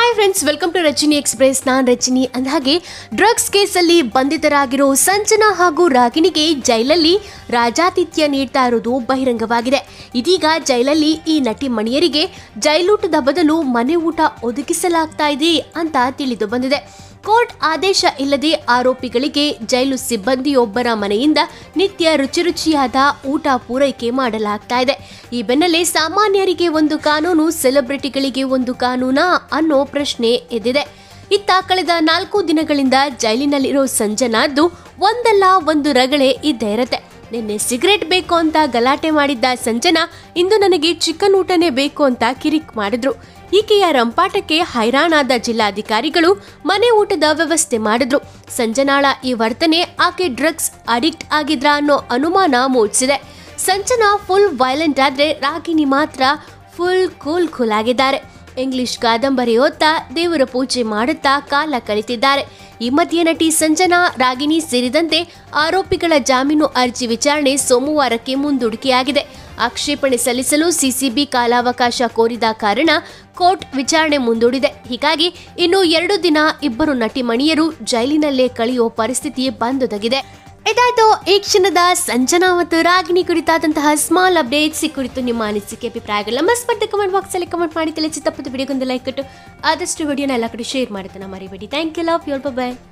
hi friends welcome to Rachini express ನಾನ್ ರಚಿನಿ ಅಂದಹಾಗೆ drugs ಕೇಸಲ್ಲಿ ಬಂಧಿತರಾಗಿರೋ ಸಂಜನಾ ಹಾಗೂ ರಾಗಿಣಿಗೆ ಜೈಲಲ್ಲಿ ರಾಜಾತಿಥ್ಯ ನೀಡ್ತಾ ಇರೋದು ಬಹಿರಂಗವಾಗಿದೆ ಇದೀಗ ಜೈಲಲ್ಲಿ ಈ ನಟಿ ಮಣಿಯರಿಗೆ ಜೈಲೂಟದ ಬದಲು ಮನೆ ಊಟ ಒದಗಿಸಲಾಗ್ತಾ ಇದೆ ಅಂತ ತಿಳಿದು ಬಂದಿದೆ ಕೋರ್ಟ್ ಆದೇಶ ಇಲ್ಲದೆ ಆರೋಪಿಗಳಿಗೆ ಜೈಲು ಸಿಬ್ಬಂದಿಯೊಬ್ಬರ ಮನೆಯಿಂದ ನಿತ್ಯ ರುಚಿ ರುಚಿಯಾದ ಊಟ ಪೂರೈಕೆ ಮಾಡಲಾಗ್ತಾ ಇದೆ ಈ ಬೆನ್ನಲ್ಲೇ ಸಾಮಾನ್ಯರಿಗೆ ಒಂದು ಕಾನೂನು ಸೆಲೆಬ್ರಿಟಿಗಳಿಗೆ ಒಂದು ಕಾನೂನಾ ಅನ್ನೋ ಪ್ರಶ್ನೆ ಎದ್ದಿದೆ ಇತ್ತ ಕಳೆದ ನಾಲ್ಕು ದಿನಗಳಿಂದ ಜೈಲಿನಲ್ಲಿರೋ ಸಂಜನಾದ್ದು ಒಂದಲ್ಲ ಒಂದು ರಗಳೆ ಇದ್ದೇ ಇರತ್ತೆ ನಿನ್ನೆ ಸಿಗರೆಟ್ ಬೇಕು ಅಂತ ಗಲಾಟೆ ಮಾಡಿದ್ದ ಸಂಜನಾ ಇಂದು ನನಗೆ ಚಿಕನ್ ಊಟನೇ ಬೇಕು ಅಂತ ಕಿರಿಕ್ ಮಾಡಿದ್ರು ಈಕೆಯ ರಂಪಾಟಕ್ಕೆ ಹೈರಾಣಾದ ಜಿಲ್ಲಾಧಿಕಾರಿಗಳು ಮನೆ ಊಟದ ವ್ಯವಸ್ಥೆ ಮಾಡಿದ್ರು ಸಂಜನಾಳ ಈ ವರ್ತನೆ ಆಕೆ ಡ್ರಗ್ಸ್ ಅಡಿಕ್ಟ್ ಆಗಿದ್ರ ಅನ್ನೋ ಅನುಮಾನ ಮೂಡಿಸಿದೆ ಸಂಜನಾ ಫುಲ್ ವೈಲೆಂಟ್ ಆದ್ರೆ ರಾಗಿಣಿ ಮಾತ್ರ ಫುಲ್ ಕೂಲ್ ಕೂಲ್ ಆಗಿದ್ದಾರೆ ಇಂಗ್ಲಿಷ್ ಕಾದಂಬರಿ ಓದ್ತಾ ದೇವರ ಪೂಜೆ ಮಾಡುತ್ತಾ ಕಾಲ ಕಳಿತಿದ್ದಾರೆ ಈ ಮಧ್ಯೆ ನಟಿ ಸಂಜನಾ ರಾಗಿಣಿ ಸೇರಿದಂತೆ ಆರೋಪಿಗಳ ಜಾಮೀನು ಅರ್ಜಿ ವಿಚಾರಣೆ ಸೋಮವಾರಕ್ಕೆ ಮುಂದೂಡಿಕೆಯಾಗಿದೆ ಆಕ್ಷೇಪಣೆ ಸಲ್ಲಿಸಲು ಸಿಸಿಬಿ ಕಾಲಾವಕಾಶ ಕೋರಿದ ಕಾರಣ ಕೋರ್ಟ್ ವಿಚಾರಣೆ ಮುಂದೂಡಿದೆ ಹೀಗಾಗಿ ಇನ್ನು ಎರಡು ದಿನ ಇಬ್ಬರು ನಟಿಮಣಿಯರು ಜೈಲಿನಲ್ಲೇ ಕಳೆಯುವ ಪರಿಸ್ಥಿತಿ ಬಂದೊದಗಿದೆ ಇದಾಯ್ತು ಈ ಕ್ಷಣದ ಸಂಜನಾ ಮತ್ತು ರಾಗಿಣಿ ಕುರಿತಾದಂತಹ ಸ್ಮಾಲ್ ಅಪ್ಡೇಟ್ಸ್ ಈ ಕುರಿತು ನಿಮ್ಮ ಅನಿಸಿಕೆ ಅಭಿಪ್ರಾಯಗಳು ನಮ್ಮ ಸ್ಪರ್ಧೆ ಕಮೆಂಟ್ ಬಾಕ್ಸ್ ಅಲ್ಲಿ ಕಮೆಂಟ್ ಮಾಡಿ ತಿಳಿಸಿ ತಪ್ಪದು ವಿಡಿಯೋಗೊಂದು ಲೈಕ್ ಕೊಟ್ಟು ಆದಷ್ಟು ವಿಡಿಯೋನ ಎಲ್ಲ ಕಡೆ ಶೇರ್ ಮಾಡುತ್ತೆ ಮರಿಬೇಡಿ thank you love you all bye